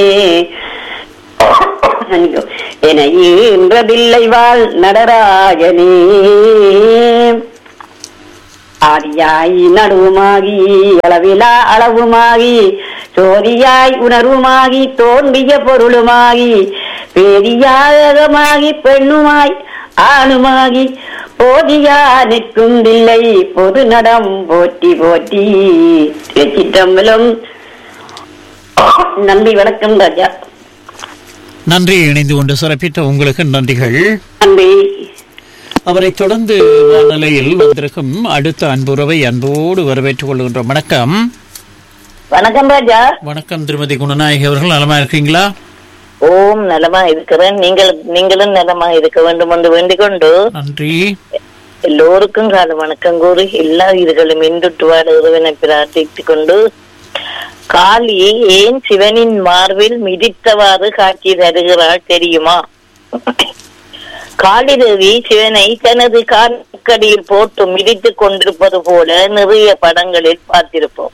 என ஈன்றதில்லை வாழ் நடராஜனே ஆதியாய் நடுவுமாகி அளவிலா அளவுமாகி சோதியாய் உணர்வுமாகி தோன்றிய பொருளுமாகி பேரியாகமாகி பெண்ணுமாய் ஆணுமாகி போதியா நிற்கும் தில்லை பொது நடம் போற்றி போற்றி சிற்றம்பலம் நன்றி வணக்கம் ராஜா நன்றி இணைந்து கொண்டு சிறப்பித்த உங்களுக்கு நன்றிகள் நன்றி அவரை தொடர்ந்து வானொலியில் வந்திருக்கும் அடுத்த அன்புறவை அன்போடு வரவேற்றுக் கொள்கின்ற வணக்கம் வணக்கம் ராஜா வணக்கம் திருமதி குணநாயகி அவர்கள் நலமா இருக்கீங்களா ஓம் நலமா இருக்கிறேன் நீங்கள் நீங்களும் நலமா இருக்க வேண்டும் என்று வேண்டிக் கொண்டு நன்றி எல்லோருக்கும் கால வணக்கம் கூறி எல்லா உயிர்களும் இன்றுட்டு வாழ இறைவனை பிரார்த்தித்துக் கொண்டு காளி ஏன் சிவனின் மார்பில் மிதித்தவாறு காட்சி தருகிறாள் தெரியுமா காளிதேவி சிவனை தனது காற்கடியில் போட்டு மிதித்துக் கொண்டிருப்பது போல நிறைய படங்களில் பார்த்திருப்போம்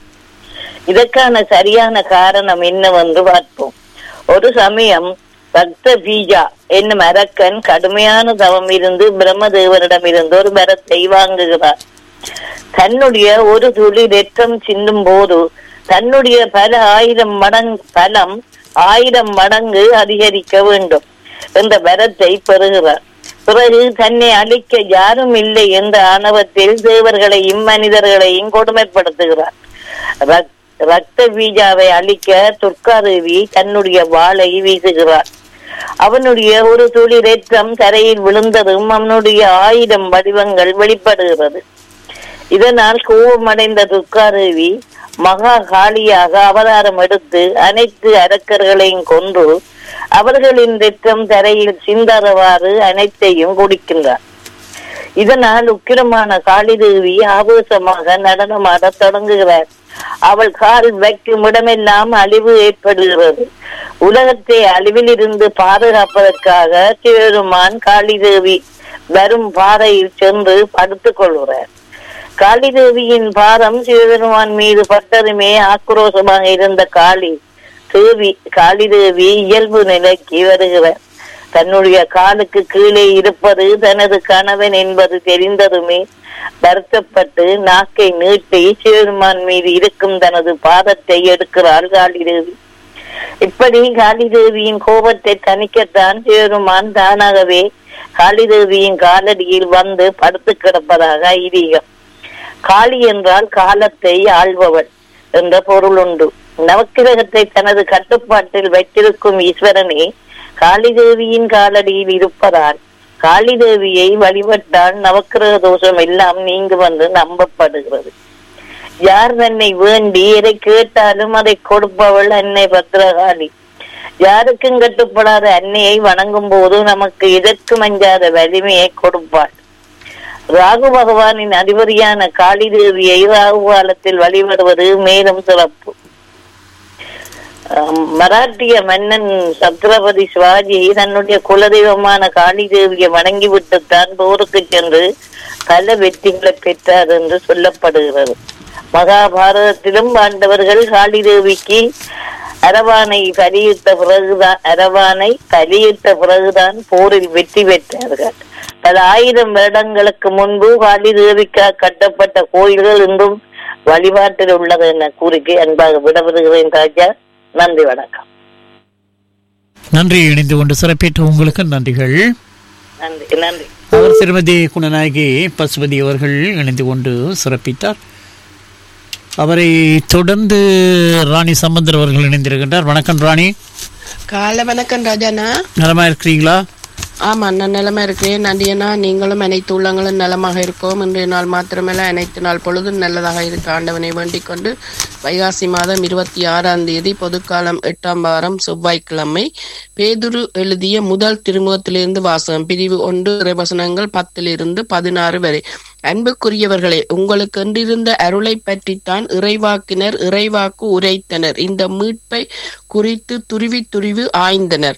இதற்கான சரியான காரணம் என்னவென்று பார்ப்போம் ஒரு சமயம் பக்த பீஜா என்னும் அரக்கன் கடுமையான தவம் இருந்து பிரம்மதேவரிடமிருந்து ஒரு மரத்தை வாங்குகிறார் தன்னுடைய ஒரு துளி ரத்தம் சிந்தும் போது தன்னுடைய பல ஆயிரம் மடங்கு பலம் ஆயிரம் மடங்கு அதிகரிக்க வேண்டும் என்ற வரத்தை பெறுகிறார் பிறகு தன்னை அழிக்க யாரும் இல்லை என்ற ஆணவத்தில் தேவர்களையும் மனிதர்களையும் கொடுமைப்படுத்துகிறார் ரத்- ரத்த பீஜாவை அழிக்க துர்காதேவி தன்னுடைய வாளை வீசுகிறார் அவனுடைய ஒரு துளி ரத்தம் தரையில் விழுந்ததும் அவனுடைய ஆயிரம் வடிவங்கள் வெளிப்படுகிறது இதனால் கோபமடைந்த துர்காதேவி மகா காளியாக அவதாரம் எடுத்து அனைத்து அரக்கர்களையும் கொன்று அவர்களின் ரத்தம் தரையில் சிந்தாதவாறு அனைத்தையும் குடிக்கின்றார் இதனால் உக்கிரமான காளிதேவி ஆவேசமாக நடனமாடத் தொடங்குகிறார் அவள் கால் வைக்கும் இடமெல்லாம் அழிவு ஏற்படுகிறது உலகத்தை அழிவிலிருந்து பாதுகாப்பதற்காக சிவருமான் காளிதேவி வரும் பாறையில் சென்று படுத்துக் கொள்கிறார் காளிதேவியின் பாரம் சிவபெருமான் மீது பட்டதுமே ஆக்ரோஷமாக இருந்த காளி தேவி காளிதேவி இயல்பு நிலைக்கு வருகிறார் தன்னுடைய காலுக்கு கீழே இருப்பது தனது கணவன் என்பது தெரிந்ததுமே வருத்தப்பட்டு நாக்கை நீட்டி சிவபெருமான் மீது இருக்கும் தனது பாதத்தை எடுக்கிறாள் காளிதேவி இப்படி காளிதேவியின் கோபத்தை தணிக்கத்தான் சிவபெருமான் தானாகவே காளிதேவியின் காலடியில் வந்து படுத்து கிடப்பதாக ஐதீகம் காளி என்றால் காலத்தை ஆள்பவள் என்ற பொருள் உண்டு நவக்கிரகத்தை தனது கட்டுப்பாட்டில் வைத்திருக்கும் ஈஸ்வரனே காளிதேவியின் காலடியில் இருப்பதால் காளிதேவியை வழிபட்டால் நவக்கிரக தோஷம் எல்லாம் நீங்கு வந்து நம்பப்படுகிறது யார் தன்னை வேண்டி எதை கேட்டாலும் அதை கொடுப்பவள் அன்னை பத்ரகாளி யாருக்கும் கட்டுப்படாத அன்னையை வணங்கும் போது நமக்கு எதற்கும் அஞ்சாத வலிமையை கொடுப்பாள் ராகு பகவானின் அதிபதியான காளி தேவியை ராகு காலத்தில் வழிபடுவது மேலும் சிறப்பு அஹ் மராட்டிய மன்னன் சத்ரபதி சிவாஜி தன்னுடைய குலதெய்வமான காளி தேவியை வணங்கிவிட்டுத்தான் போருக்கு சென்று பல வெற்றிகளை பெற்றார் என்று சொல்லப்படுகிறது மகாபாரதத்திலும் பாண்டவர்கள் காளி தேவிக்கு அரவானை பலியிட்ட பிறகுதான் அரவானை பலியிட்ட பிறகுதான் போரில் வெற்றி பெற்றார்கள் பல ஆயிரம் வருடங்களுக்கு முன்பு காளி தேவிக்காக கட்டப்பட்ட கோயில்கள் இன்றும் வழிபாட்டில் உள்ளது என கூறிக்கு அன்பாக விடவிடுகிறேன் ராஜா நன்றி வணக்கம் நன்றி இணைந்து கொண்டு சிறப்பித்த உங்களுக்கு நன்றிகள் நன்றி நன்றி அவர் திருமதி குணநாயகி பசுபதி அவர்கள் இணைந்து கொண்டு சிறப்பித்தார் அவரை தொடர்ந்து ராணி சம்பந்தர் அவர்கள் இணைந்திருக்கின்றார் வணக்கம் ராணி காலை வணக்கம் ராஜாண்ணா நலமா இருக்கிறீங்களா ஆமா நான் நிலமா இருக்கிறேன் நன்றியண்ணா நீங்களும் அனைத்து உள்ளங்களும் நலமாக இருக்கோம் இன்றைய நாள் மாத்திரமல்ல அனைத்து நாள் பொழுதும் நல்லதாக இருக்க ஆண்டவனை வேண்டிக் கொண்டு வைகாசி மாதம் இருபத்தி ஆறாம் தேதி பொதுக்காலம் எட்டாம் வாரம் செவ்வாய்க்கிழமை பேதுரு எழுதிய முதல் திருமுகத்திலிருந்து வாசகம் பிரிவு ஒன்று இறைவசனங்கள் பத்திலிருந்து பதினாறு வரை அன்புக்குரியவர்களே உங்களுக்கு என்றிருந்த அருளை பற்றித்தான் இறைவாக்கினர் இறைவாக்கு உரைத்தனர் இந்த மீட்பை குறித்து துருவி துருவி ஆய்ந்தனர்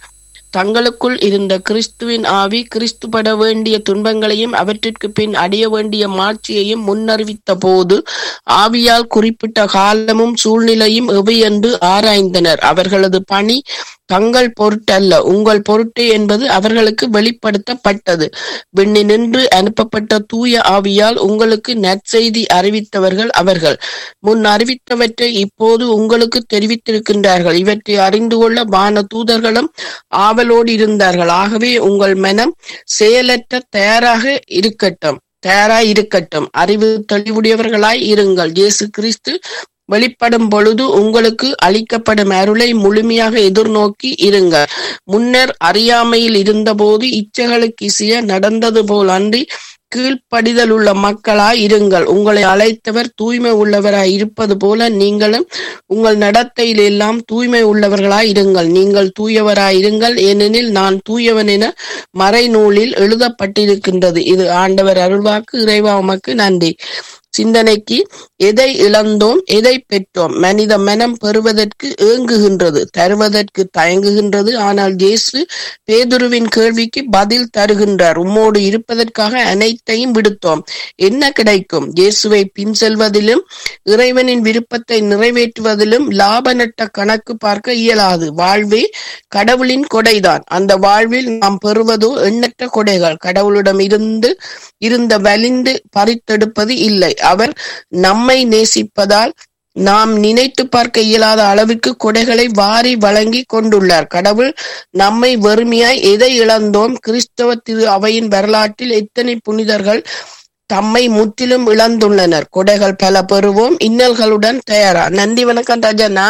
தங்களுக்குள் இருந்த கிறிஸ்துவின் ஆவி கிறிஸ்து பட வேண்டிய துன்பங்களையும் அவற்றிற்கு பின் அடைய வேண்டிய மாட்சியையும் முன்னறிவித்த போது ஆவியால் குறிப்பிட்ட காலமும் சூழ்நிலையும் எவை என்று ஆராய்ந்தனர் அவர்களது பணி தங்கள் பொருட்டல்ல உங்கள் பொருட்டு என்பது அவர்களுக்கு வெளிப்படுத்தப்பட்டது விண்ணினின்று அனுப்பப்பட்ட தூய ஆவியால் உங்களுக்கு நற்செய்தி அறிவித்தவர்கள் அவர்கள் முன் அறிவித்தவற்றை இப்போது உங்களுக்கு தெரிவித்திருக்கின்றார்கள் இவற்றை அறிந்து கொள்ள வான தூதர்களும் ஆவலோடு இருந்தார்கள் ஆகவே உங்கள் மனம் செயலற்ற தயாராக இருக்கட்டும் தயாராய் இருக்கட்டும் அறிவு தெளிவுடையவர்களாய் இருங்கள் இயேசு கிறிஸ்து வெளிப்படும் பொழுது உங்களுக்கு அளிக்கப்படும் அருளை முழுமையாக எதிர்நோக்கி இருங்கள் முன்னர் அறியாமையில் இருந்தபோது இச்சைகளுக்கு இசைய நடந்தது போல் அன்றி கீழ்ப்படிதல் உள்ள மக்களாய் இருங்கள் உங்களை அழைத்தவர் தூய்மை உள்ளவராய் இருப்பது போல நீங்களும் உங்கள் நடத்தையில் எல்லாம் தூய்மை உள்ளவர்களாய் இருங்கள் நீங்கள் தூயவராய் இருங்கள் ஏனெனில் நான் தூயவன் என மறைநூலில் எழுதப்பட்டிருக்கின்றது இது ஆண்டவர் அருள்வாக்கு இறைவா உமக்கு நன்றி சிந்தனைக்கு எதை இழந்தோம் எதை பெற்றோம் மனித மனம் பெறுவதற்கு ஏங்குகின்றது தருவதற்கு தயங்குகின்றது ஆனால் இயேசு பேதுருவின் கேள்விக்கு பதில் தருகின்றார் உம்மோடு இருப்பதற்காக அனைத்தையும் விடுத்தோம் என்ன கிடைக்கும் இயேசுவை பின் செல்வதிலும் இறைவனின் விருப்பத்தை நிறைவேற்றுவதிலும் லாப நட்ட கணக்கு பார்க்க இயலாது வாழ்வே கடவுளின் கொடைதான் அந்த வாழ்வில் நாம் பெறுவதோ எண்ணற்ற கொடைகள் கடவுளிடம் இருந்து இருந்த வலிந்து பறித்தெடுப்பது இல்லை அவர் நம்மை நேசிப்பதால் நாம் நினைத்து பார்க்க இயலாத அளவிற்கு கொடைகளை வாரி வழங்கி கொண்டுள்ளார் கடவுள் நம்மை வெறுமையாய் எதை இழந்தோம் கிறிஸ்தவ திரு அவையின் வரலாற்றில் எத்தனை புனிதர்கள் தம்மை முற்றிலும் இழந்துள்ளனர் கொடைகள் பல பெறுவோம் இன்னல்களுடன் தயாரா நன்றி வணக்கம் ராஜண்ணா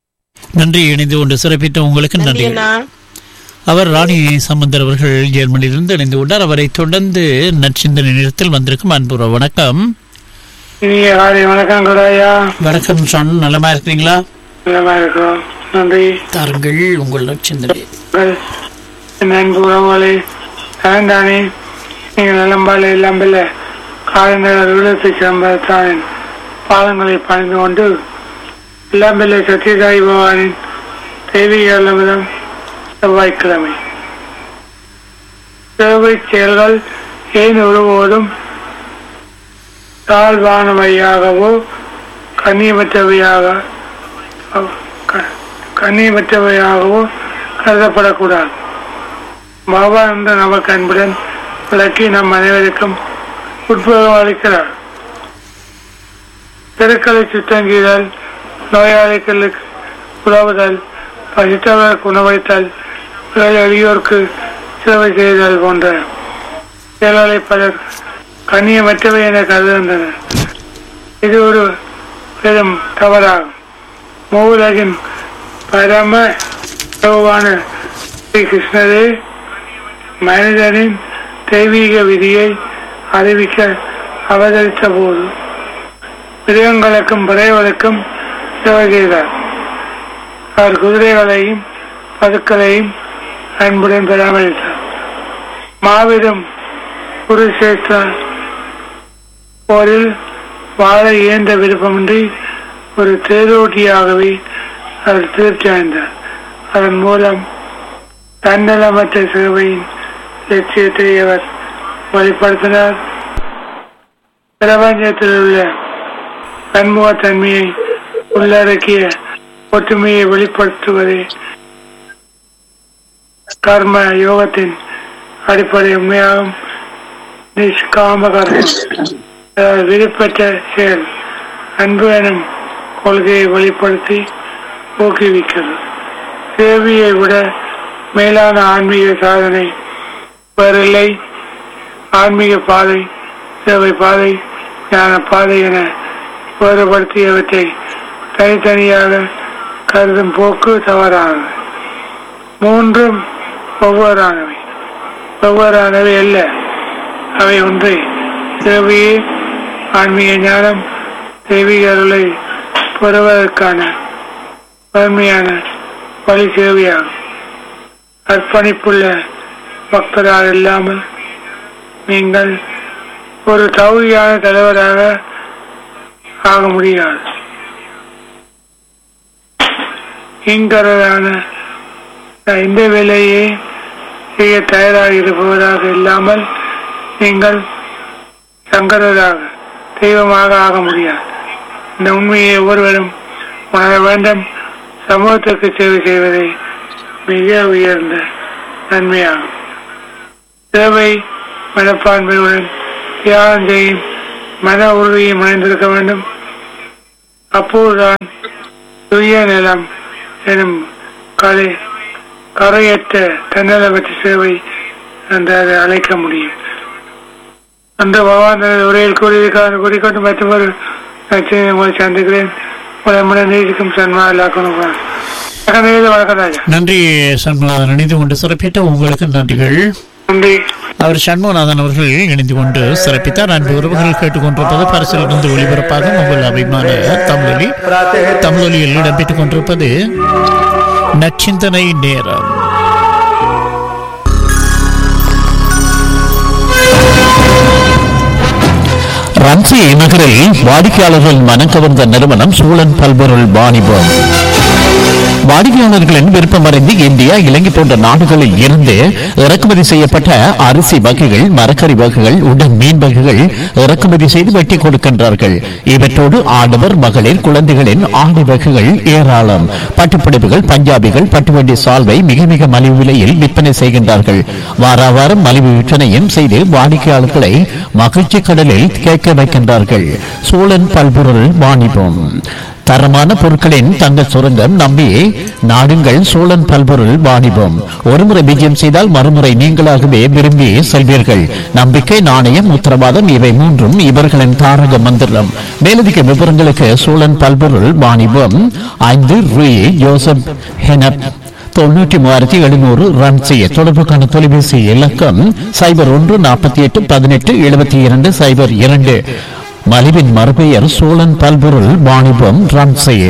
நன்றி இணைந்து கொண்டு சிறப்பித்த உங்களுக்கு நன்றி நன்றி அண்ணா அவர் ராணி சம்பந்தர் அவர்கள் ஜெர்மனியிலிருந்து இணைந்து கொண்டார் அவரை தொடர்ந்து நற்சிந்தனை நேரத்தில் வந்திருக்கும் அன்புற வணக்கம் இனிய காலை வணக்கம் குராயா வணக்கம் ஷான் நலமா இருக்கிறீங்களா நலமா இருக்கிறோம் நன்றி தாருங்கள் உங்கள் நற்சிந்தனை உங்கள் என் அன்பு உறவுகளை நலந்தானே நீங்கள் நலம்பால எல்லாம் பில்ல காலநேர விழுத்தை சம்பத்தான் பாதங்களை பணிந்து கொண்டு எல்லாம் பிள்ளை சத்யசாயி பகவானின் தெய்வீக அல்லமிதம் செவ்வாய்க்கிழமை சேவை செயல்கள் ஏன் ஒருபோதும் தாழ்வானவையாகவோ கண்ணியமற்றவையாக க- கண்ணியமற்றவையாகவோ கருதப்படக்கூடாது பாபா என்ற நமக்கு அன்புடன் விளக்கி நம் அனைவருக்கும் உட்புறம் அளிக்கிறார் தெருக்களை சுத்தம் செய்தல் நோயாளிகளுக்கு உதவுதல் பசித்தவர்களுக்கு உணவளித்தல் பிற எளியோருக்கு சேவை செய்தல் போன்ற செயல்களை பலர் கண்ணியமற்றவை என கருதுகின்றனர் இது ஒரு பெரும் தவறாகும் மூவுலகின் பரம பிரபுவான ஸ்ரீ கிருஷ்ணரே மனிதனின் தெய்வீக விதியை அறிவிக்க அவதரித்த போது மிருகங்களுக்கும் பறவைகளுக்கும் சேவை செய்தார் அவர் குதிரைகளையும் பதுக்களையும் அன்புடன் பராமரித்தார் மாபெரும் குருசேஷ்ட போரில் வாழ இயன்ற விருப்பமின்றி ஒரு தேரோட்டியாகவே அவர் திருப்தி அடைந்தார் அதன் மூலம் தன்னலமற்ற சேவையின் லட்சியத்தை அவர் வெளிப்படுத்தினார் பிரபஞ்சத்தில் உள்ள பன்முகத்தன்மையை உள்ளடக்கிய ஒற்றுமையை வெளிப்படுத்துவதே கர்ம யோகத்தின் அடிப்படை உண்மையாகும் நிஷ்காம கர்மம் அதாவது விருப்பற்ற செயல் அன்பு எனும் கொள்கையை வெளிப்படுத்தி ஊக்குவிக்கிறது சேவையை விட மேலான ஆன்மீக சாதனை வேறில்லை ஆன்மீக பாதை சேவை பாதை ஞான பாதை என வேறுபடுத்தியவற்றை தனித்தனியாக கருதும் போக்கு தவறானது மூன்றும் ஒவ்வொரானவை ஒவ்வொரானவை அல்ல அவை ஒன்றே சேவையே ஆன்மீக ஞானம் தெய்வீக அருளை பெறுவதற்கான வறுமையான வழி சேவையாகும் அர்ப்பணிப்புள்ள பக்தராக இல்லாமல் நீங்கள் ஒரு தகுதியான தலைவராக ஆக முடியாது கிங்கரான இந்த வேலையை செய்ய தயாராக இருப்பவராக இல்லாமல் நீங்கள் சங்கரராக தெய்வமாக ஆக முடியாது இந்த உண்மையை ஒருவரும் உணர வேண்டும் சமூகத்திற்கு சேவை செய்வதை மிக உயர்ந்த நன்மையாகும் சேவை மனப்பான்மையுடன் தியாகம் செய்யும் மன உறுதியும் இணைந்திருக்க வேண்டும் அப்போதுதான் துய நிலம் எனும் கலை கரையற்ற தன்னலமற்ற சேவை என்று அதை அழைக்க முடியும் அந்த பகவான் தனது உரையில் கூறியிருக்கார் கூறிக்கொண்டு மற்றொரு நச்சனை உங்களை சந்திக்கிறேன் உங்களை முன்ன நீதிக்கும் சன்மா இல்லாக்கணும் வணக்கம் ராஜா நன்றி சண்முகநாதன் இணைந்து கொண்டு சிறப்பித்த உங்களுக்கு நன்றிகள் நன்றி அவர் சண்முகநாதன் அவர்கள் இணைந்து கொண்டு சிறப்பித்தார் அன்பு உறவுகள் கேட்டுக்கொண்டிருப்பது பரிசிலிருந்து ஒளிபரப்பாக உங்கள் அபிமான தமிழொலி தமிழொலியில் இடம்பெற்றுக் கொண்டிருப்பது நச்சிந்தனை நேரம் ரன்சி நகரில் வாடிக்கையாளர்கள் மனம் கவர்ந்த நிறுவனம் சூழன் பல்பொருள் வாணிபம் வாடிக்கையாளர்களின் விருப்பமறிந்து இந்தியா இலங்கை போன்ற நாடுகளில் இருந்து இறக்குமதி செய்யப்பட்ட அரிசி வகைகள் மரக்கறி வகைகள் உடன் மீன் வகைகள் இறக்குமதி செய்து வெட்டி கொடுக்கின்றார்கள் இவற்றோடு ஆடவர் மகளிர் குழந்தைகளின் ஆடை வகைகள் ஏராளம் பட்டுப்பிடிப்புகள் பஞ்சாபிகள் பட்டுவண்டி சால்வை மிக மிக மலிவு விலையில் விற்பனை செய்கின்றார்கள் வார வாரம் மலிவு விற்பனையும் செய்து வாடிக்கையாளர்களை மகிழ்ச்சி கடலில் கேட்க வைக்கின்றார்கள் சோழன் பல்பொருள் வாணிபம் தரமான பொருட்களின் தங்க சுரங்கம் நம்பி நாடுங்கள் சோழன் பல்பொருள் வாணிபம் ஒருமுறை விஜயம் செய்தால் மறுமுறை நீங்களாகவே விரும்பி செல்வீர்கள் நம்பிக்கை நாணயம் உத்தரவாதம் இவை மூன்றும் இவர்களின் தாரக மந்திரம் மேலதிக விவரங்களுக்கு சோழன் பல்பொருள் வாணிபம் ஐந்து ரூ ஜோசப் ஹெனப் தொண்ணூற்றி மூவாயிரத்தி எழுநூறு ரன் செய்ய தொடர்புக்கான தொலைபேசி இலக்கம் சைபர் ஒன்று நாற்பத்தி எட்டு பதினெட்டு எழுபத்தி இரண்டு சைபர் இரண்டு மலிவின் மறுபெயர் சோழன் பல்பொருள் வாணிபம் ரன் செய்ய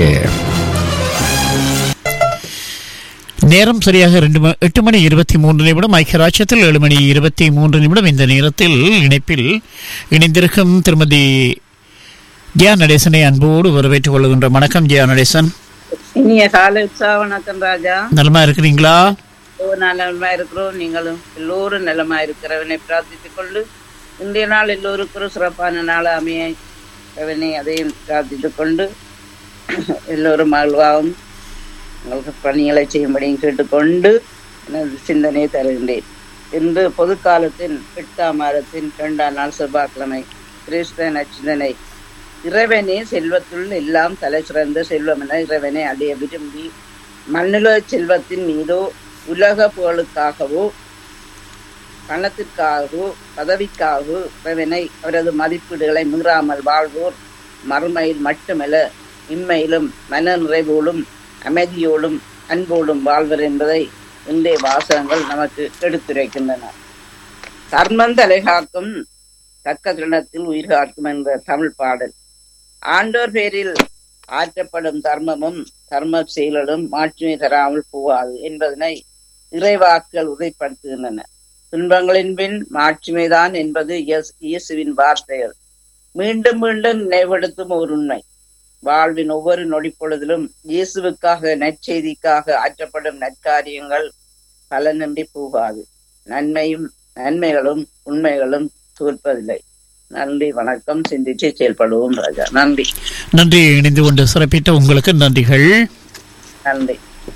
நேரம் சரியாக ரெண்டு ம- எட்டு மணி இருபத்தி மூன்று நிமிடம் ஐக்கியராட்சியத்தில் ஏழு மணி இருபத்தி மூன்று நிமிடம் இந்த நேரத்தில் இணைப்பில் இணைந்திருக்கும் திருமதி ஜியா நடேசனை அன்போடு வரவேற்றுக் கொள்கின்ற வணக்கம் ஜியா நடேசன் இனிய காலை உற்சாக வணக்கம் ராஜா நலமா இருக்கிறீங்களா ஓ நலமா இருக்கிறோம் நீங்களும் எல்லோரும் நலமா இருக்கிறவனை பிரார்த்தித்துக் கொண்டு இன்றைய நாள் எல்லோருக்கும் ஒரு சிறப்பான நாள் அமைய அவனை அதையும் பிரார்த்தித்துக் கொண்டு எல்லோரும் மகிழ்வாகவும் உங்களுக்கு பணிகளை செய்யும்படியும் கேட்டுக்கொண்டு எனது சிந்தனையை தருகின்றேன் இன்று பொதுக்காலத்தின் எட்டாம் மாதத்தின் இரண்டாம் நாள் செவ்வாய்க்கிழமை கிறிஸ்தவ நச்சிந்தனை இறைவனே செல்வத்துள் எல்லாம் தலை சிறந்த செல்வம் என இறைவனை அடைய விரும்பி மண்ணுல செல்வத்தின் மீதோ உலக புகழுக்காகவோ பணத்திற்காகவோ பதவிக்காகவோ இறைவனை அவரது மதிப்பீடுகளை மீறாமல் வாழ்வோர் மறுமையில் மட்டுமல்ல இம்மையிலும் மன நிறைவோடும் அமைதியோடும் அன்போடும் வாழ்வர் என்பதை இன்றைய வாசகங்கள் நமக்கு எடுத்துரைக்கின்றன தர்மம் தலைகாக்கும் தக்க திருணத்தில் உயிர் காக்கும் என்ற தமிழ் பாடல் ஆண்டோர் பேரில் ஆற்றப்படும் தர்மமும் தர்ம செயல்களும் மாட்சிமை தராமல் போகாது என்பதனை இறைவாக்கள் உறுதிப்படுத்துகின்றன துன்பங்களின் பின் மாட்சிமைதான் என்பது இயேசு- இயேசுவின் வார்த்தைகள் மீண்டும் மீண்டும் நினைவுபடுத்தும் ஒரு உண்மை வாழ்வின் ஒவ்வொரு நொடிப்பொழுதிலும் இயேசுவுக்காக நற்செய்திக்காக ஆற்றப்படும் நற்காரியங்கள் பலனின்றி போகாது நன்மையும் நன்மைகளும் உண்மைகளும் தோற்பதில்லை நன்றி வணக்கம் சிந்திச்சு செயல்படுவோம் ராஜா நன்றி நன்றி இணைந்து கொண்டு சிறப்பித்த உங்களுக்கு நன்றிகள் நன்றி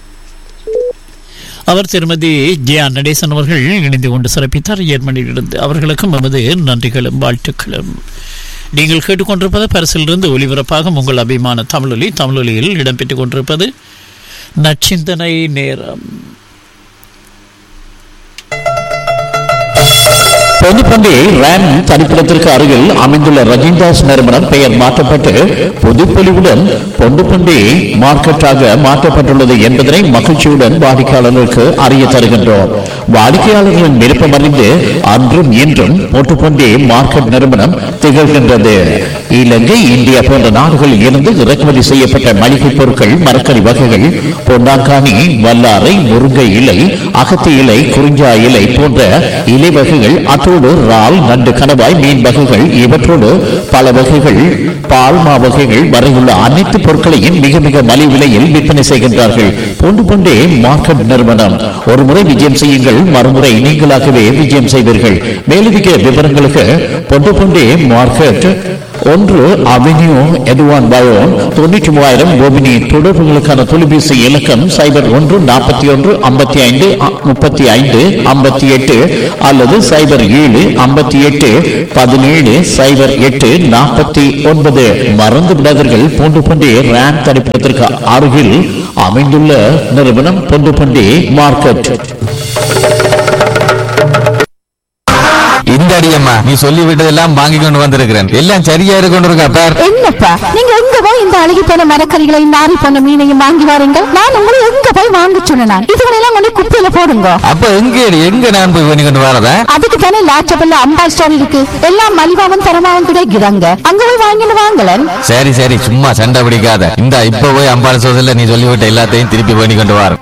அவர் திருமதி ஜியா நடேசன் அவர்கள் இணைந்து கொண்டு சிறப்பித்தார் ஜெர்மனியிலிருந்து அவர்களுக்கும் எமது நன்றிகளும் வாழ்த்துக்களும் நீங்கள் கேட்டுக்கொண்டிருப்பது பரிசிலிருந்து ஒலிபரப்பாக உங்கள் அபிமான தமிழொலி தமிழொலியில் இடம்பெற்றுக் கொண்டிருப்பது நச்சிந்தனை நேரம் பொதுப்பண்டி ரேம் தனிப்பிடத்திற்கு அருகில் அமைந்துள்ள ரஜின்தாஸ் நிறுவனம் பெயர் மாற்றப்பட்டு பொதுப்பொலிவுடன் பொண்டுப்பண்டி மார்க்கெட்டாக மாற்றப்பட்டுள்ளது என்பதனை மகிழ்ச்சியுடன் வாடிக்கையாளர்களுக்கு அறிய தருகின்றோம் வாடிக்கையாளர்களின் விருப்பம் அறிந்து அன்றும் இன்றும் பொட்டுப்பண்டி மார்க்கெட் நிறுவனம் திகழ்கின்றது இலங்கை இந்தியா போன்ற நாடுகளில் இருந்து இறக்குமதி செய்யப்பட்ட மளிகை பொருட்கள் மரக்கறி வகைகள் பொன்னாங்கானி வல்லாரை முருங்கை இலை அகத்தி இலை குறிஞ்சா இலை போன்ற இலை வகைகள் அத்தோடு அத்தோடு இறால் நண்டு கணவாய் மீன் வகைகள் இவற்றோடு பல வகைகள் பால்மா வகைகள் வரையுள்ள அனைத்து பொருட்களையும் மிக மிக மலிவு விலையில் விற்பனை செய்கின்றார்கள் பொண்டு பொண்டே மார்க்கெட் நிறுவனம் ஒரு முறை விஜயம் செய்யுங்கள் மறுமுறை நீங்களாகவே விஜயம் செய்வீர்கள் மேலதிக விவரங்களுக்கு பொண்டு பொண்டே மார்க்கெட் ஒன்று அவென்யூ எதுவான் பயோன் தொண்ணூற்றி மூவாயிரம் கோபினி தொடர்புகளுக்கான தொலைபேசி இலக்கம் சைபர் ஒன்று நாற்பத்தி ஒன்று ஐம்பத்தி ஐந்து முப்பத்தி ஐந்து ஐம்பத்தி எட்டு அல்லது சைபர் ஏழு ஐம்பத்தி எட்டு பதினேழு சைபர் எட்டு நாற்பத்தி ஒன்பது மறந்து விடாதீர்கள் பூண்டு பண்டி ரேம் தடுப்பதற்கு அருகில் அமைந்துள்ள நிறுவனம் பொண்டு பண்டி மார்க்கெட் இந்த அடியம்மா நீ சொல்லி விட்டதெல்லாம் வாங்கி கொண்டு வந்திருக்கிறேன் எல்லாம் சரியா இருக்கு இருக்கா பார் என்னப்பா நீங்க எங்க போய் இந்த அழுகி போன மரக்கறிகளையும் நாரி போன மீனையும் வாங்கி வாருங்க நான் உங்களை எங்க போய் வாங்க சொன்னேன் இதுகளெல்லாம் கொண்டு குப்பையில போடுங்க அப்ப எங்க எங்க நான் போய் பண்ணி கொண்டு வரதா அதுக்கு தானே லாச்சபல்ல அம்பா ஸ்டோர் இருக்கு எல்லாம் மலிவாவும் தரமாவும் கிடைக்குதாங்க அங்க போய் வாங்கிட்டு வாங்கலன் சரி சரி சும்மா சண்டை பிடிக்காத இந்த இப்ப போய் அம்பாள் சோதல நீ சொல்லிவிட்ட எல்லாத்தையும் திருப்பி பண்ணி கொண்டு வர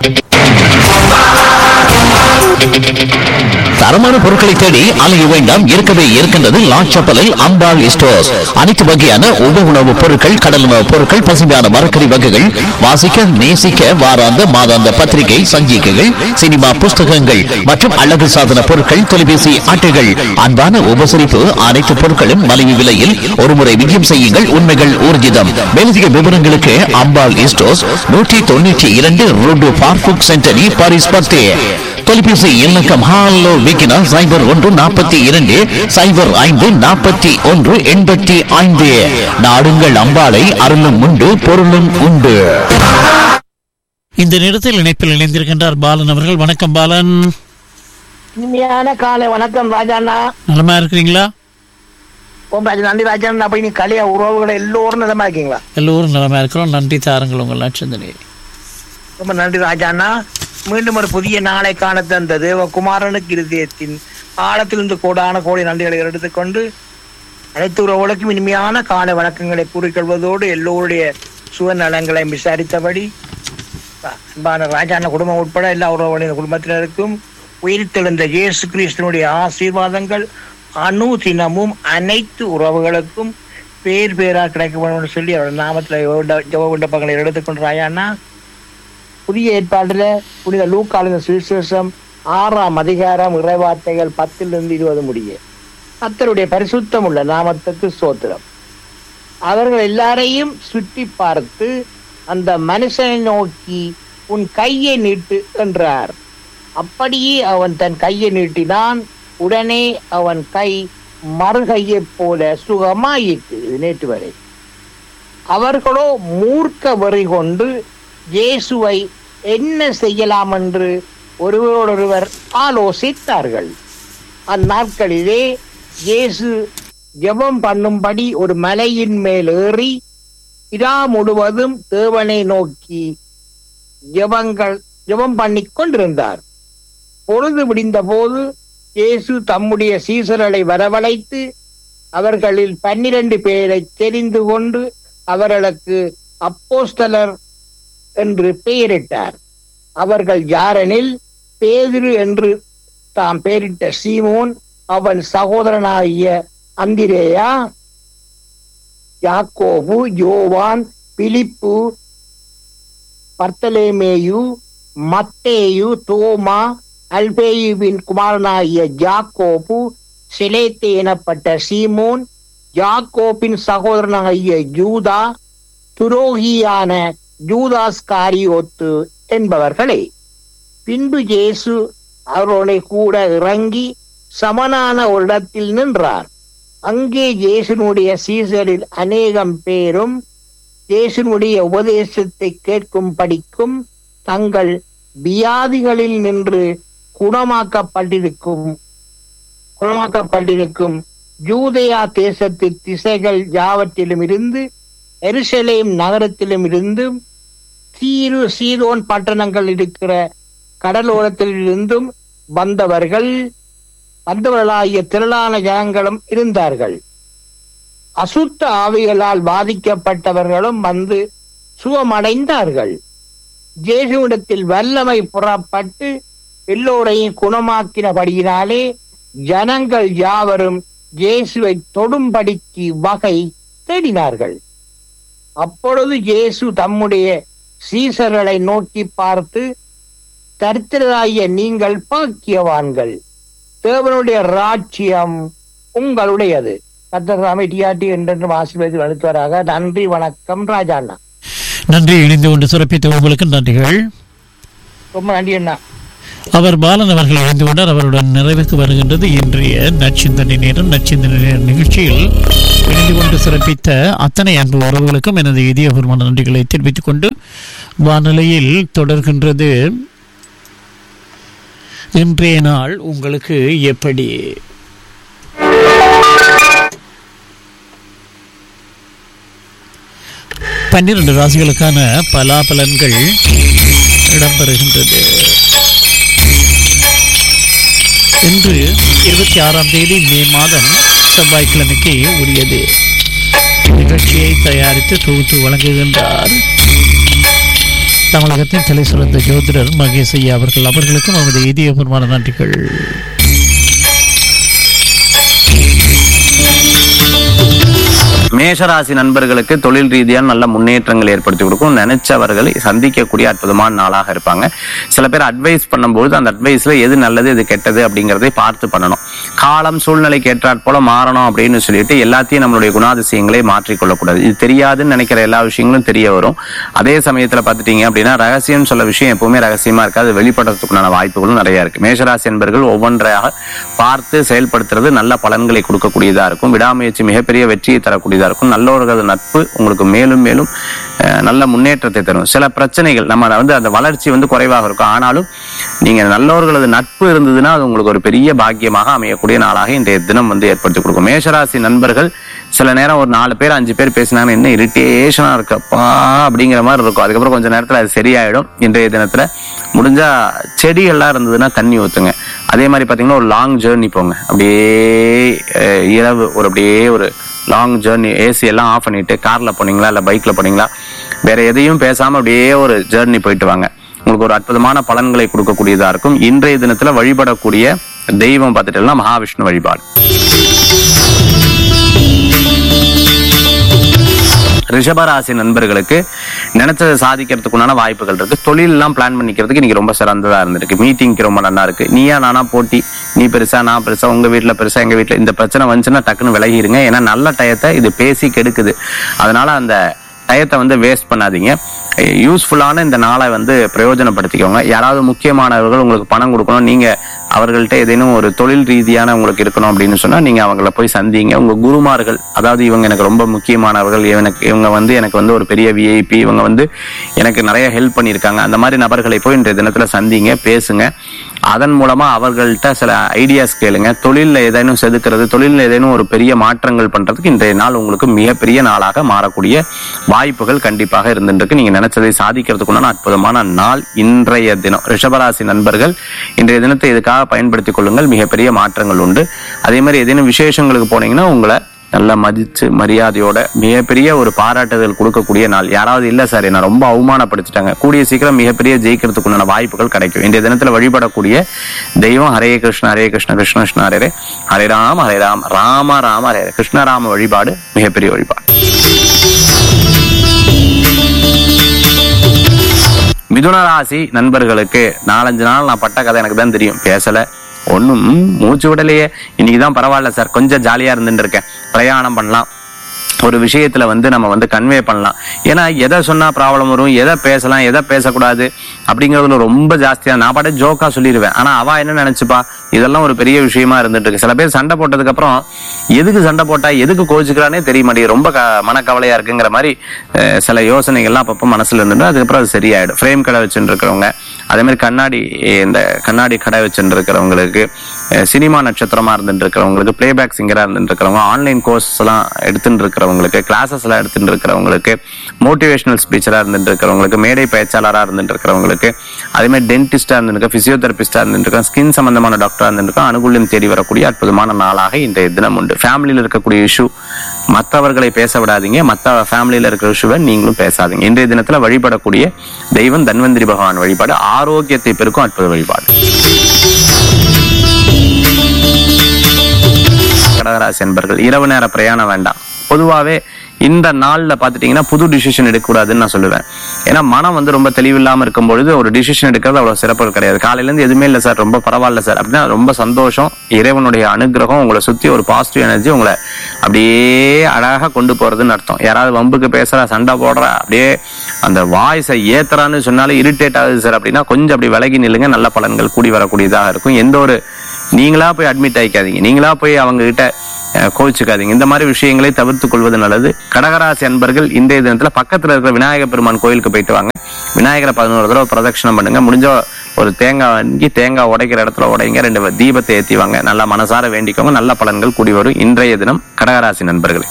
தரமான பொருட்களை தேடி அலைய வேண்டாம் இருக்கவே இருக்கின்றது லாச்சப்பலில் அம்பாள் ஸ்டோர்ஸ் அனைத்து வகையான உப உணவுப் பொருட்கள் கடல் உணவுப் பொருட்கள் பசுமையான மரக்கறி வகைகள் வாசிக்க நேசிக்க வாராந்த மாதாந்த பத்திரிகை சஞ்சிகைகள் சினிமா புஸ்தகங்கள் மற்றும் அழகு சாதன பொருட்கள் தொலைபேசி அட்டைகள் அன்பான உபசரிப்பு அனைத்து பொருட்களும் மலிவு விலையில் ஒருமுறை விஜயம் செய்யுங்கள் உண்மைகள் ஊர்ஜிதம் மேலதிக விவரங்களுக்கு அம்பாள் ஸ்டோர்ஸ் நூற்றி தொண்ணூற்றி இரண்டு ரோடு பார்ஃபுக் சென்டரி பாரிஸ் பத்தே தொலைபேசி இலக்கம் ஹாலோ விக்கினா சைபர் ஒன்று நாற்பத்தி இரண்டு சைபர் ஐந்து நாற்பத்தி ஒன்று எண்பத்தி ஐந்து நாடுங்கள் அம்பாளை அருளும் உண்டு பொருளும் உண்டு இந்த நேரத்தில் இணைப்பில் இணைந்திருக்கின்றார் பாலன் அவர்கள் வணக்கம் பாலன் இனிமையான காலை வணக்கம் ராஜாண்ணா நலமா இருக்கிறீங்களா ஓம் ராஜா நன்றி ராஜாண்ணா அப்ப நீ கலைய உறவுகளை எல்லோரும் நலமா இருக்கீங்களா எல்லோரும் நலமா இருக்கிறோம் நன்றி தாருங்கள் உங்கள் நட்சத்திரே ரொம்ப நன்றி ராஜாண்ணா மீண்டும் ஒரு புதிய நாளை காண தந்த தேவகுமாரனுக்கு இருதயத்தின் ஆழத்திலிருந்து கோடான கோடி நன்றிகளை எடுத்துக்கொண்டு அனைத்து உறவுகளுக்கும் இனிமையான காலை வணக்கங்களை கூறிக்கொள்வதோடு எல்லோருடைய சுகநலங்களை விசாரித்தபடி அன்பான ராஜாண்ண குடும்பம் உட்பட எல்லா உறவுகளின் குடும்பத்தினருக்கும் உயிர்த்தெழுந்த இயேசு கிறிஸ்தனுடைய ஆசீர்வாதங்கள் அணு தினமும் அனைத்து உறவுகளுக்கும் பேர் பேரா கிடைக்க வேண்டும் என்று சொல்லி அவர் நாமத்தில் ஜெப விண்ணப்பங்களை எடுத்துக்கொண்டு ராயாண்ணா புதிய ஏற்பாடுல புனித லூக்காளின சுவிசேஷம் ஆறாம் அதிகாரம் இறைவார்த்தைகள் பத்திலிருந்து இருபது முடிய கத்தருடைய பரிசுத்தம் உள்ள நாமத்துக்கு சோத்திரம் அவர்கள் எல்லாரையும் சுற்றி பார்த்து அந்த மனுஷனை நோக்கி உன் கையை நீட்டு என்றார் அப்படியே அவன் தன் கையை நீட்டினான் உடனே அவன் கை மறுகையைப் போல சுகமாயிற்று இது நேற்று வரை அவர்களோ மூர்க்க வெறி கொண்டு இயேசுவை என்ன செய்யலாம் என்று ஒருவரோடொருவர் ஆலோசித்தார்கள் அந்நாட்களிலே இயேசு ஜெபம் பண்ணும்படி ஒரு மலையின் மேல் ஏறி இரா முழுவதும் தேவனை நோக்கி ஜெபங்கள் ஜெபம் பண்ணி கொண்டிருந்தார் பொழுது விடிந்த போது இயேசு தம்முடைய சீசர்களை வரவழைத்து அவர்களில் பன்னிரண்டு பேரை தெரிந்து கொண்டு அவர்களுக்கு அப்போஸ்தலர் என்று பெயரிட்டார் அவர்கள் யாரெனில் பேதிரு என்று தாம் பெயரிட்ட சீமோன் அவன் சகோதரனாகிய அந்திரேயா யாக்கோபு யோவான் பிலிப்பு பர்த்தலேமேயு மத்தேயு தோமா அல்பேயுவின் குமாரனாகிய ஜாக்கோபு சிலேத்தே எனப்பட்ட சீமோன் யாக்கோப்பின் சகோதரனாகிய யூதா துரோகியான ஜூதாஸ் காரியோத்து என்பவர்களே பின்பு இயேசு அவரோட கூட இறங்கி சமனான ஒரு இடத்தில் நின்றார் அங்கே இயேசுனுடைய சீசரில் அநேகம் பேரும் இயேசுனுடைய உபதேசத்தை கேட்கும் படிக்கும் தங்கள் வியாதிகளில் நின்று குணமாக்கப்பட்டிருக்கும் குணமாக்கப்பட்டிருக்கும் யூதயா தேசத்து திசைகள் யாவற்றிலும் இருந்து எருசலேம் நகரத்திலும் இருந்தும் தீரு சீதோன் பட்டணங்கள் இருக்கிற கடலோரத்தில் இருந்தும் வந்தவர்கள் வந்தவர்களாகிய திரளான ஜனங்களும் இருந்தார்கள் அசுத்த ஆவிகளால் பாதிக்கப்பட்டவர்களும் வந்து சுகமடைந்தார்கள் ஜேசுவிடத்தில் வல்லமை புறப்பட்டு எல்லோரையும் குணமாக்கினபடியினாலே ஜனங்கள் யாவரும் இயேசுவை தொடும்படிக்கு வகை தேடினார்கள் அப்பொழுது இயேசு தம்முடைய சீசர்களை நோக்கி பார்த்து தரித்திரராகிய நீங்கள் பாக்கியவான்கள் தேவனுடைய ராஜ்யம் உங்களுடையது கத்தர் டிஆர்டி என்றென்றும் ஆசீர்வதித்து அளித்தவராக நன்றி வணக்கம் ராஜா அண்ணா நன்றி இணைந்து கொண்டு சிறப்பித்த உங்களுக்கு நன்றிகள் ரொம்ப நன்றி அண்ணா அவர் பாலன் அவர்கள் இணைந்து கொண்டார் அவருடன் நிறைவுக்கு வருகின்றது இன்றைய நச்சிந்தனை நேரம் நச்சிந்தனை நேர நிகழ்ச்சியில் இணைந்து கொண்டு சிறப்பித்த அத்தனை அன்பு உறவுகளுக்கும் எனது இதயபூர்வமான நன்றிகளை தெரிவித்துக் கொண்டு வானிலையில் தொடர்கின்றது இன்றைய நாள் உங்களுக்கு எப்படி பன்னிரண்டு ராசிகளுக்கான பலாபலன்கள் இடம்பெறுகின்றது இன்று இருபத்தி ஆறாம் தேதி மே மாதம் செவ்வாய்க்கிழமைக்கு உரியது நிகழ்ச்சியை தயாரித்து தொகுத்து வழங்குகின்றார் தமிழகத்தின் தலை சிறந்த ஜோதிடர் மகேஷ் ஐயா அவர்கள் அவர்களுக்கும் நமது இதயபூர்வமான நன்றிகள் மேஷராசி நண்பர்களுக்கு தொழில் ரீதியான நல்ல முன்னேற்றங்கள் ஏற்படுத்தி கொடுக்கும் நினைச்சவர்களை சந்திக்கக்கூடிய அற்புதமான நாளாக இருப்பாங்க சில பேர் அட்வைஸ் பண்ணும்போது அந்த அட்வைஸ்ல எது நல்லது எது கெட்டது அப்படிங்கறதை பார்த்து பண்ணணும் காலம் சூழ்நிலைக்கு ஏற்றாற் போல மாறணும் அப்படின்னு சொல்லிட்டு எல்லாத்தையும் நம்மளுடைய குணாதிசயங்களை மாற்றிக்கொள்ளக்கூடாது இது தெரியாதுன்னு நினைக்கிற எல்லா விஷயங்களும் தெரிய வரும் அதே சமயத்துல பார்த்துட்டீங்க அப்படின்னா ரகசியம் சொல்ல விஷயம் எப்பவுமே ரகசியமா இருக்காது வெளிப்படுறதுக்குண்டான வாய்ப்புகளும் நிறைய இருக்கு மேஷராசி என்பர்கள் ஒவ்வொன்றாக பார்த்து செயல்படுத்துறது நல்ல பலன்களை கொடுக்கக்கூடியதா இருக்கும் விடாமுயற்சி மிகப்பெரிய வெற்றியை தரக்கூடியதா இருக்கும் நல்லவர்களது நட்பு உங்களுக்கு மேலும் மேலும் அஹ், நல்ல முன்னேற்றத்தை தரும் சில பிரச்சனைகள் நம்ம வந்து அந்த வளர்ச்சி வந்து குறைவாக இருக்கும் ஆனாலும் நீங்க நல்லவர்களது நட்பு இருந்ததுன்னா அது உங்களுக்கு ஒரு பெரிய பாக்கியமாக அமையக்கூடிய நாளாக இன்றைய தினம் வந்து ஏற்படுத்தி கொடுக்கும் மேஷராசி நண்பர்கள் சில நேரம் ஒரு நாலு பேர் அஞ்சு பேர் பேசினாங்கன்னா என்ன இரிட்டேஷனா இருக்கப்பா அப்படிங்கிற மாதிரி இருக்கும் அதுக்கப்புறம் கொஞ்ச நேரத்துல அது சரியாயிடும் இன்றைய தினத்துல முடிஞ்சா செடிகள்லாம் இருந்ததுன்னா தண்ணி ஊத்துங்க அதே மாதிரி பாத்தீங்கன்னா ஒரு லாங் ஜேர்னி போங்க அப்படியே அஹ், இரவு ஒரு அப்படியே ஒரு லாங் ஜேர்னி ஏசி எல்லாம் ஆஃப் பண்ணிட்டு கார்ல போனீங்களா இல்ல பைக்ல போனீங்களா வேற எதையும் பேசாம அப்படியே ஒரு ஜேர்னி போயிட்டு வாங்க உங்களுக்கு ஒரு அற்புதமான பலன்களை கொடுக்கக்கூடியதா இருக்கும் இன்றைய தினத்துல வழிபடக்கூடிய தெய்வம் பார்த்துட்டீங்கன்னா மகாவிஷ்ணு வழிபாடு ரிஷபராசி நண்பர்களுக்கு நினைச்சதை சாதிக்கிறதுக்குண்டான வாய்ப்புகள் இருக்கு தொழில் எல்லாம் பிளான் பண்ணிக்கிறதுக்கு இன்னைக்கு ரொம்ப சிறந்ததா இருந்திருக்கு மீட்டிங்க்கு ரொம்ப நல்லா இருக்கு நீயா நானா போட்டி நீ பெருசா நான் பெருசா உங்க வீட்ல பெருசா எங்க வீட்ல இந்த பிரச்சனை வந்துச்சுன்னா டக்குன்னு விலகிருங்க ஏன்னா நல்ல டயத்தை இது பேசி கெடுக்குது அதனால அந்த டயத்தை வந்து வேஸ்ட் பண்ணாதீங்க யூஸ்ஃபுல்லான இந்த நாளை வந்து பிரயோஜனப்படுத்திக்கோங்க யாராவது முக்கியமானவர்கள் உங்களுக்கு பணம் கொடுக்கணும் நீங்க அவர்கள்ட்ட ஏதேனும் ஒரு தொழில் ரீதியான உங்களுக்கு இருக்கணும் அப்படின்னு சொன்னா நீங்க அவங்கள போய் சந்திங்க உங்க குருமார்கள் அதாவது இவங்க எனக்கு ரொம்ப முக்கியமானவர்கள் எனக்கு இவங்க வந்து எனக்கு வந்து ஒரு பெரிய விஐபி இவங்க வந்து எனக்கு நிறைய ஹெல்ப் பண்ணியிருக்காங்க அந்த மாதிரி நபர்களை போய் இன்றைய தினத்துல சந்திங்க பேசுங்க அதன் மூலமா அவர்கள்ட்ட சில ஐடியாஸ் கேளுங்க தொழில்ல ஏதேனும் செதுக்கிறது தொழில்ல ஏதேனும் ஒரு பெரிய மாற்றங்கள் பண்றதுக்கு இன்றைய நாள் உங்களுக்கு மிகப்பெரிய நாளாக மாறக்கூடிய வாய்ப்புகள் கண்டிப்பாக இருந்துருக்கு நீங்க நினைச்சதை சாதிக்கிறதுக்குண்டான அற்புதமான நாள் இன்றைய தினம் ரிஷபராசி நண்பர்கள் இன்றைய தினத்தை இதுக்காக பயன்படுத்திக் கொள்ளுங்கள் மிகப்பெரிய மாற்றங்கள் உண்டு அதே மாதிரி ஏதேனும் விசேஷங்களுக்கு போனீங்கன்னா உங்களை நல்லா மதிச்சு மரியாதையோட மிகப்பெரிய ஒரு பாராட்டுதல் கொடுக்கக்கூடிய நாள் யாராவது இல்ல சார் என்ன ரொம்ப அவமானப்படுத்திட்டாங்க கூடிய சீக்கிரம் மிகப்பெரிய ஜெயிக்கிறதுக்குண்டான வாய்ப்புகள் கிடைக்கும் இன்றைய தினத்துல வழிபடக்கூடிய தெய்வம் ஹரே கிருஷ்ண ஹரே கிருஷ்ண கிருஷ்ண கிருஷ்ண ஹரே ஹரே. ஹரே ராம் ஹரே ராம் ராம ராம ஹரே ஹரே. கிருஷ்ணராம வழிபாடு மிகப்பெரிய வழிபாடு மிதுன ராசி நண்பர்களுக்கு நாலஞ்சு நாள் நான் பட்ட கதை எனக்கு தான் தெரியும் பேசல ஒண்ணும் மூச்சு விடலையே இன்னைக்குதான் பரவாயில்ல சார் கொஞ்சம் ஜாலியா இருந்துட்டு இருக்கேன் பிரயாணம் பண்ணலாம் ஒரு விஷயத்துல வந்து நம்ம வந்து கன்வே பண்ணலாம் ஏன்னா எதை சொன்னா ப்ராப்ளம் வரும் எதை பேசலாம் எதை பேசக்கூடாது அப்படிங்கறதுல ரொம்ப ஜாஸ்தியா நான் பாட்டு ஜோக்கா சொல்லிடுவேன் ஆனா அவ என்ன நினைச்சுப்பா இதெல்லாம் ஒரு பெரிய விஷயமா இருந்துட்டு இருக்கு சில பேர் சண்டை போட்டதுக்கு அப்புறம் எதுக்கு சண்டை போட்டா எதுக்கு கோச்சுக்கிறானே தெரிய மாட்டேங்குது ரொம்ப க- மனக்கவலையா இருக்குங்கிற மாதிரி அஹ், சில யோசனைகள்லாம் அப்பப்போ மனசுல இருந்துட்டு அதுக்கப்புறம் அது சரியாயிடும் ஃப்ரேம் கடை வச்சுட்டு இருக்கிறவங்க அதே மாதிரி கண்ணாடி இந்த கண்ணாடி கடை வச்சுட்டு இருக்கிறவங்களுக்கு அஹ், சினிமா நட்சத்திரமா இருந்துட்டு இருக்கிறவங்களுக்கு பிளேபேக் சிங்கரா இருந்துட்டு இருக்கிறவங்க ஆன்லைன் கோர்ஸ் எல்லாம் எடுத்துட்டு இருக்கிறவங்களுக்கு கிளாஸஸ் எல்லாம் எடுத்துட்டு இருக்கிறவங்களுக்கு மோட்டிவேஷனல் ஸ்பீச்சரா இருந்துட்டு இருக்கிறவங்களுக்கு மேடை பேச்சாளரா இருந்துட்டு இருக்கிறவங்களுக்கு அதே மாதிரி டென்டிஸ்டா இருந்துட்டு பிசியோதெரபிஸ்டா இருந்துட்டு ஸ்கின் சம்பந்தமான டாக்டரா இருந்துட்டு அனுகூல்யம் தேடி வரக்கூடிய அற்புதமான நாளாக இன்றைய தினம் உண்டு ஃபேமிலியில் இருக்கக்கூடிய இஷ்யூ மற்றவர்களை பேச விடாதீங்க மற்ற ஃபேமிலியில் இருக்கிற இஷ்யூவை நீங்களும் பேசாதீங்க இன்றைய தினத்துல வழிபடக்கூடிய தெய்வம் தன்வந்திரி பகவான் வழிபாடு ஆரோக்கியத்தை பெருக்கும் அற்புத வழிபாடு கடகராசி என்பர்கள் இரவு நேர பிரயாணம் வேண்டாம் பொதுவாவே இந்த நாள்ல பாத்துட்டீங்கன்னா புது டிசிஷன் எடுக்கக்கூடாதுன்னு நான் சொல்லுவேன் ஏன்னா மனம் வந்து ரொம்ப தெளிவில்லாம இருக்கும் பொழுது ஒரு டிசிஷன் எடுக்கிறது அவ்வளவு சிறப்பு கிடையாது காலையில இருந்து எதுவுமே இல்லை சார் ரொம்ப பரவாயில்ல சார் அப்படின்னா ரொம்ப சந்தோஷம் இறைவனுடைய அனுகிரகம் உங்களை சுத்தி ஒரு பாசிட்டிவ் எனர்ஜி உங்களை அப்படியே அழகா கொண்டு போறதுன்னு அர்த்தம் யாராவது வம்புக்கு பேசுறா சண்டை போடுறா அப்படியே அந்த வாய்ஸை ஏத்துறான்னு சொன்னாலும் இரிட்டேட் ஆகுது சார் அப்படின்னா கொஞ்சம் அப்படி விலகி நில்லுங்க நல்ல பலன்கள் கூடி வரக்கூடியதாக இருக்கும் எந்த ஒரு நீங்களா போய் அட்மிட் ஆயிக்காதீங்க நீங்களா போய் அவங்க கிட்ட அஹ், கோவிச்சுக்காதீங்க இந்த மாதிரி விஷயங்களை தவிர்த்துக் கொள்வது நல்லது கடகராசி அன்பர்கள் இன்றைய தினத்துல பக்கத்துல இருக்கிற விநாயகர் பெருமான் கோயிலுக்கு போயிட்டு வாங்க விநாயகரை பதினோரு தடவை பிரதட்சணம் பண்ணுங்க முடிஞ்ச ஒரு தேங்காய் வாங்கி தேங்காய் உடைக்கிற இடத்துல உடைங்க ரெண்டு தீபத்தை ஏத்தி வாங்க நல்லா மனசார வேண்டிக்கோங்க நல்ல பலன்கள் கூடி வரும் இன்றைய தினம் கடகராசி நண்பர்களே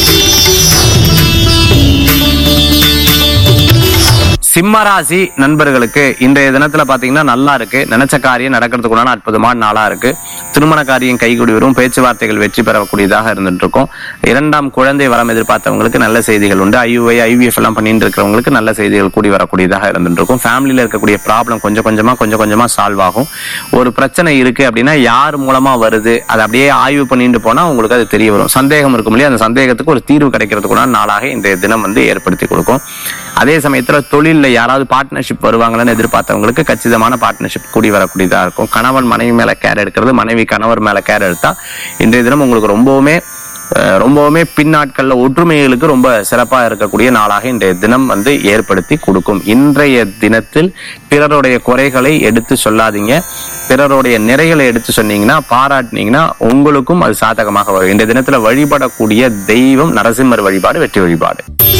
சிம்மராசி நண்பர்களுக்கு இன்றைய தினத்துல பாத்தீங்கன்னா நல்லா இருக்கு நினைச்ச காரியம் நடக்கிறதுக்குள்ளான அற்புதமான நாளா இருக்கு திருமண காரியம் கைகூடி வரும் பேச்சுவார்த்தைகள் வெற்றி பெறக்கூடியதாக இருந்துட்டு இருக்கும் இரண்டாம் குழந்தை வரம் எதிர்பார்த்தவங்களுக்கு நல்ல செய்திகள் உண்டு ஐயுஐ ஐவிஎஃப் எல்லாம் பண்ணிட்டு இருக்கிறவங்களுக்கு நல்ல செய்திகள் கூடி வரக்கூடியதாக இருந்துட்டு இருக்கும் ஃபேமிலியில இருக்கக்கூடிய ப்ராப்ளம் கொஞ்சம் கொஞ்சமா கொஞ்சம் கொஞ்சமா சால்வ் ஆகும் ஒரு பிரச்சனை இருக்கு அப்படின்னா யார் மூலமா வருது அதை அப்படியே ஆய்வு பண்ணிட்டு போனா உங்களுக்கு அது தெரிய வரும் சந்தேகம் இருக்கும் இல்லையா அந்த சந்தேகத்துக்கு ஒரு தீர்வு கிடைக்கிறதுக்குள்ள நாளாக இன்றைய தினம் வந்து ஏற்படுத்தி கொடுக்கும் அதே சமயத்துல தொழில்ல யாராவது பார்ட்னர்ஷிப் வருவாங்களான்னு எதிர்பார்த்தவங்களுக்கு கச்சிதமான பார்ட்னர்ஷிப் கூடி வரக்கூடியதா இருக்கும் கணவன் மனைவி மேல கேர் எடுக்கிறது மனைவி கணவர் மேல கேர் எடுத்தா இன்றைய தினம் உங்களுக்கு ரொம்பவுமே அஹ், ரொம்பவுமே பின்னாட்கள்ல ஒற்றுமைகளுக்கு ரொம்ப சிறப்பா இருக்கக்கூடிய நாளாக இன்றைய தினம் வந்து ஏற்படுத்தி கொடுக்கும் இன்றைய தினத்தில் பிறருடைய குறைகளை எடுத்து சொல்லாதீங்க பிறருடைய நிறைகளை எடுத்து சொன்னீங்கன்னா பாராட்டினீங்கன்னா உங்களுக்கும் அது சாதகமாக வரும் இன்றைய தினத்துல வழிபடக்கூடிய தெய்வம் நரசிம்மர் வழிபாடு வெற்றி வழிபாடு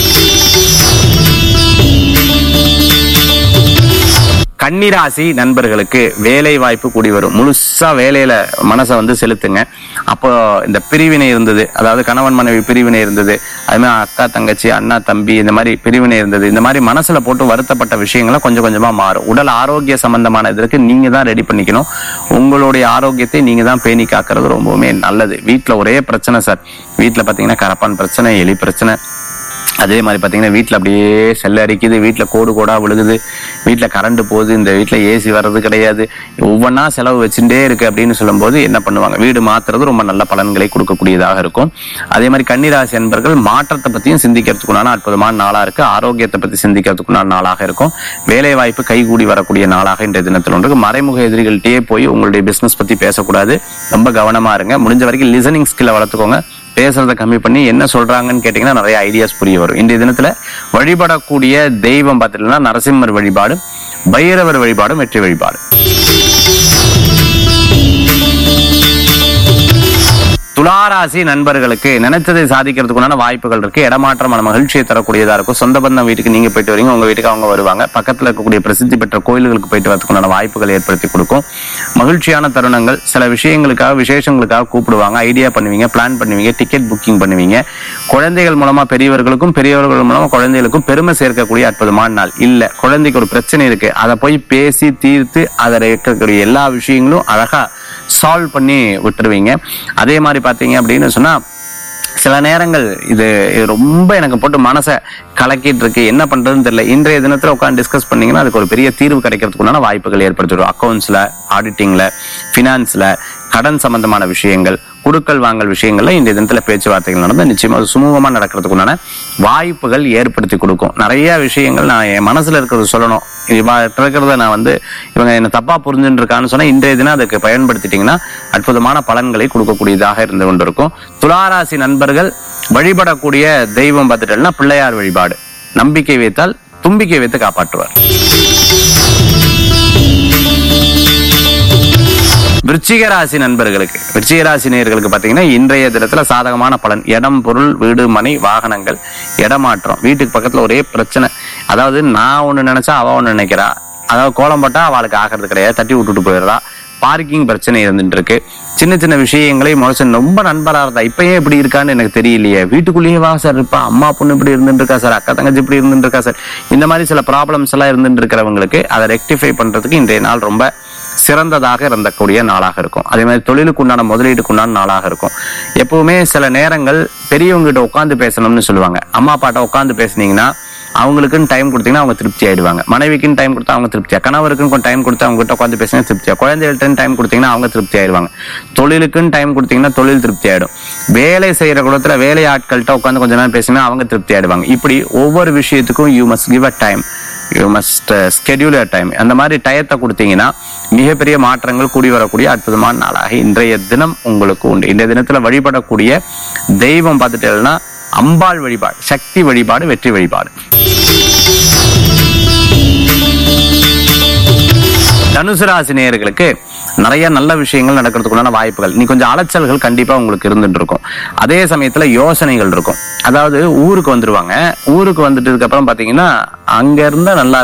கன்னிராசி நண்பர்களுக்கு வேலை வாய்ப்பு கூடி வரும் முழுசா வேலையில மனசை வந்து செலுத்துங்க அப்போ இந்த பிரிவினை இருந்தது அதாவது கணவன் மனைவி பிரிவினை இருந்தது அது மாதிரி அக்கா தங்கச்சி அண்ணா தம்பி இந்த மாதிரி பிரிவினை இருந்தது இந்த மாதிரி மனசுல போட்டு வருத்தப்பட்ட விஷயங்களை கொஞ்சம் கொஞ்சமா மாறும் உடல் ஆரோக்கிய சம்பந்தமான இதற்கு நீங்க தான் ரெடி பண்ணிக்கணும் உங்களுடைய ஆரோக்கியத்தை நீங்க தான் பேணி காக்கிறது ரொம்பவுமே நல்லது வீட்ல ஒரே பிரச்சனை சார் வீட்ல பாத்தீங்கன்னா கரப்பான் பிரச்சனை எலி பிரச்சனை அதே மாதிரி பாத்தீங்கன்னா வீட்ல அப்படியே செல்ல அரிக்குது வீட்ல கோடு கோடா விழுகுது வீட்ல கரண்ட் போகுது இந்த வீட்ல ஏசி வர்றது கிடையாது ஒவ்வொன்றா செலவு வச்சுட்டே இருக்கு அப்படின்னு சொல்லும்போது என்ன பண்ணுவாங்க வீடு மாத்துறது ரொம்ப நல்ல பலன்களை கொடுக்கக்கூடியதாக இருக்கும் அதே மாதிரி கன்னிராசி என்பர்கள் மாற்றத்தை பத்தியும் சிந்திக்கிறதுக்குண்டான அற்புதமான நாளா இருக்கு ஆரோக்கியத்தை பத்தி சிந்திக்கிறதுக்குண்டான நாளாக இருக்கும் வேலை வாய்ப்பு கைகூடி வரக்கூடிய நாளாக இன்றைய தினத்தில் ஒன்று மறைமுக எதிரிகள்கிட்டயே போய் உங்களுடைய பிசினஸ் பத்தி பேசக்கூடாது ரொம்ப கவனமா இருங்க முடிஞ்ச வரைக்கும் லிசனிங் ஸ்கில்லை வளர்த்துக்கோங்க பேசுறத கம்மி பண்ணி என்ன சொல்றாங்கன்னு கேட்டீங்கன்னா நிறைய ஐடியாஸ் புரிய வரும் இன்றைய தினத்துல வழிபடக்கூடிய தெய்வம் பார்த்துட்டீங்கன்னா நரசிம்மர் வழிபாடு பைரவர் வழிபாடும் வெற்றி வழிபாடு துளாராசி நண்பர்களுக்கு நினைச்சதை சாதிக்கிறதுக்குண்டான வாய்ப்புகள் இருக்கு இடமாற்றமான மகிழ்ச்சியை தரக்கூடியதா இருக்கும் சொந்த பந்தம் வீட்டுக்கு நீங்க போயிட்டு வரீங்க உங்க வீட்டுக்கு அவங்க வருவாங்க பக்கத்துல இருக்கக்கூடிய பிரசித்தி பெற்ற கோயில்களுக்கு போயிட்டு வரதுக்குண்டான வாய்ப்புகள் ஏற்படுத்தி கொடுக்கும் மகிழ்ச்சியான தருணங்கள் சில விஷயங்களுக்காக விசேஷங்களுக்காக கூப்பிடுவாங்க ஐடியா பண்ணுவீங்க பிளான் பண்ணுவீங்க டிக்கெட் புக்கிங் பண்ணுவீங்க குழந்தைகள் மூலமா பெரியவர்களுக்கும் பெரியவர்கள் மூலமா குழந்தைகளுக்கும் பெருமை சேர்க்கக்கூடிய அற்புதமான நாள் இல்ல குழந்தைக்கு ஒரு பிரச்சனை இருக்கு அதை போய் பேசி தீர்த்து அதில் இருக்கக்கூடிய எல்லா விஷயங்களும் அழகா சால்வ் பண்ணி விட்டுருவீங்க அதே மாதிரி பாத்தீங்க அப்படின்னு சொன்னா சில நேரங்கள் இது இது ரொம்ப எனக்கு போட்டு மனசை கலக்கிட்டு இருக்கு என்ன பண்றதுன்னு தெரியல இன்றைய தினத்துல உட்காந்து டிஸ்கஸ் பண்ணீங்கன்னா அதுக்கு ஒரு பெரிய தீர்வு கிடைக்கிறதுக்குண்டான வாய்ப்புகள் ஏற்படுத்திடும் அக்கௌண்ட்ஸ்ல ஆடிட்டிங்ல பினான்ஸ்ல கடன் சம்பந்தமான விஷயங்கள் குடுக்கல் வாங்கல் விஷயங்கள்ல இன்றைய தினத்துல பேச்சுவார்த்தைகள் நடந்து நிச்சயமா அது சுமூகமா நடக்கிறதுக்குண்டான வாய்ப்புகள் ஏற்படுத்தி கொடுக்கும் நிறைய விஷயங்கள் நான் என் மனசுல இருக்கிறது சொல்லணும் இவ இருக்கிறத நான் வந்து இவங்க என்ன தப்பா புரிஞ்சுட்டு இருக்கான்னு சொன்னா இன்றைய தினம் அதுக்கு பயன்படுத்திட்டீங்கன்னா அற்புதமான பலன்களை கொடுக்கக்கூடியதாக இருந்து கொண்டிருக்கும் துளாராசி நண்பர்கள் வழிபடக்கூடிய தெய்வம் பார்த்துட்டோம்னா பிள்ளையார் வழிபாடு நம்பிக்கை வைத்தால் தும்பிக்கை வைத்து காப்பாற்றுவார் விருச்சிக ராசி நண்பர்களுக்கு விருச்சிக ராசி நேயர்களுக்கு பாத்தீங்கன்னா இன்றைய தினத்துல சாதகமான பலன் இடம் பொருள் வீடு மனை வாகனங்கள் இடமாற்றம் வீட்டுக்கு பக்கத்துல ஒரே பிரச்சனை அதாவது நான் ஒண்ணு நினைச்சா அவ ஒண்ணு நினைக்கிறா அதாவது கோலம் போட்டா அவளுக்கு ஆகிறது கிடையாது தட்டி விட்டுட்டு போயிடுறா பார்க்கிங் பிரச்சனை இருந்துட்டு இருக்கு சின்ன சின்ன விஷயங்களை மனுஷன் ரொம்ப நண்பரா இருந்தா இப்ப ஏன் இப்படி இருக்கான்னு எனக்கு தெரியலையே வீட்டுக்குள்ளேயே வா சார் இருப்பா அம்மா பொண்ணு இப்படி இருந்துட்டு இருக்கா சார் அக்கா தங்கச்சி இப்படி இருந்துட்டு இருக்கா சார் இந்த மாதிரி சில ப்ராப்ளம்ஸ் எல்லாம் இருந்துட்டு இருக்கிறவங்களுக்கு அதை ரெக்டிஃபை பண்றதுக்கு இன்றைய நாள் ரொம்ப சிறந்ததாக இருந்தக்கூடிய நாளாக இருக்கும் அதே மாதிரி தொழிலுக்கு உண்டான முதலீடுக்கு உண்டான நாளாக இருக்கும் எப்பவுமே சில நேரங்கள் பெரியவங்க கிட்ட உட்காந்து பேசணும்னு சொல்லுவாங்க அம்மா அப்பாட்ட உட்காந்து பேசுனீங்கன்னா அவங்களுக்குன்னு டைம் கொடுத்தீங்கன்னா அவங்க திருப்தி ஆயிடுவாங்க மனைவிக்குன்னு டைம் கொடுத்தா அவங்க திருப்தியா கணவருக்குன்னு கொஞ்சம் டைம் கொடுத்து அவங்க கிட்ட உட்காந்து பேசினா திருப்தியா குழந்தைகள்ட்ட டைம் கொடுத்தீங்கன்னா அவங்க திருப்தி ஆயிடுவாங்க தொழிலுக்குன்னு டைம் கொடுத்தீங்கன்னா தொழில் திருப்தி ஆயிடும் வேலை செய்யற குளத்துல வேலை ஆட்கள்கிட்ட உட்காந்து கொஞ்ச நேரம் பேசினா அவங்க திருப்தி ஆயிடுவாங்க இப்படி ஒவ்வொரு விஷயத்துக்கும் you must give a time you must schedule time அந்த மாதிரி டயத்தை கொடுத்தீங்கன்னா மிகப்பெரிய மாற்றங்கள் கூடி வரக்கூடிய அற்புதமான நாளாக இன்றைய தினம் உங்களுக்கு உண்டு இன்றைய தினத்துல வழிபடக்கூடிய தெய்வம் பார்த்துட்டேன்னா அம்பாள் வழிபாடு சக்தி வழிபாடு வெற்றி வழிபாடு தனுசு ராசி நேயர்களுக்கு நிறைய நல்ல விஷயங்கள் நடக்கிறதுக்குள்ளான வாய்ப்புகள் நீ கொஞ்சம் அலைச்சல்கள் கண்டிப்பா உங்களுக்கு இருந்துட்டு இருக்கும் அதே சமயத்துல யோசனைகள் இருக்கும் அதாவது ஊருக்கு வந்துருவாங்க ஊருக்கு வந்துட்டதுக்கு அப்புறம் பாத்தீங்கன்னா அங்க இருந்தா நல்லா இருக்கும்